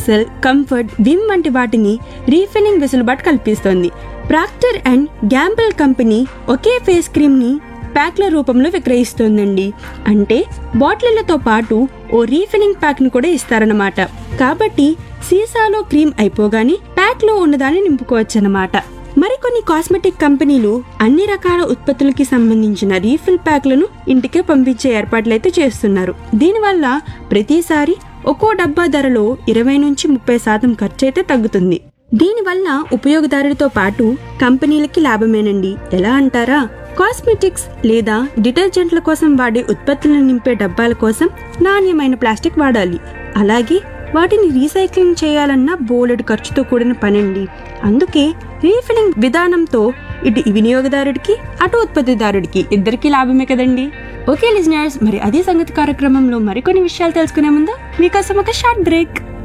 XL comfort Vim వంటి వాటిని refilling వెసులుబాటు కల్పిస్తోంది ప్రాక్టర్ అండ్ గ్యాంబుల్ కంపెనీ ఒకే ఫేస్ క్రీమ్ని ప్యాక్ల రూపంలో విక్రయిస్తోందండి అంటే బాటిళ్లతో పాటు ఓ రీఫిల్లింగ్ ప్యాక్ను కూడా ఇస్తారన్నమాట కాబట్టి సీసాలో క్రీమ్ అయిపోగానే ప్యాక్లో ఉన్నదాన్ని నింపుకోవచ్చన్నమాట మరికొన్ని కాస్మెటిక్ కంపెనీలు అన్ని రకాల ఉత్పత్తులకి సంబంధించిన రీఫిల్ ప్యాక్లను ఇంటికే పంపించే ఏర్పాట్లయితే చేస్తున్నారు దీనివల్ల ప్రతిసారి ఒక్కో డబ్బా ధరలో ఇరవై నుంచి ముప్పై శాతం ఖర్చు అయితే తగ్గుతుంది దీనివల్ల ఉపయోగదారులతో పాటు కంపెనీలకి లాభమేనండి ఎలా అంటారా కాస్మెటిక్స్ లేదా డిటర్జెంట్ల కోసం వాడే ఉత్పత్తులను నింపే డబ్బాల కోసం నాణ్యమైన ప్లాస్టిక్ వాడాలి అలాగే వాటిని రీసైక్లింగ్ చేయాలన్న బోలెడు ఖర్చుతో కూడిన పనండి అందుకే రీఫిలింగ్ విధానంతో ఇటు వినియోగదారుడికి అటు ఉత్పత్తిదారుడికి ఇద్దరికీ లాభమే కదండి ఓకే లిజనర్స్ మరి అదే సంగతి కార్యక్రమంలో మరికొన్ని విషయాలు తెలుసుకునే ముందు మీకోసం ఒక షార్ట్ బ్రేక్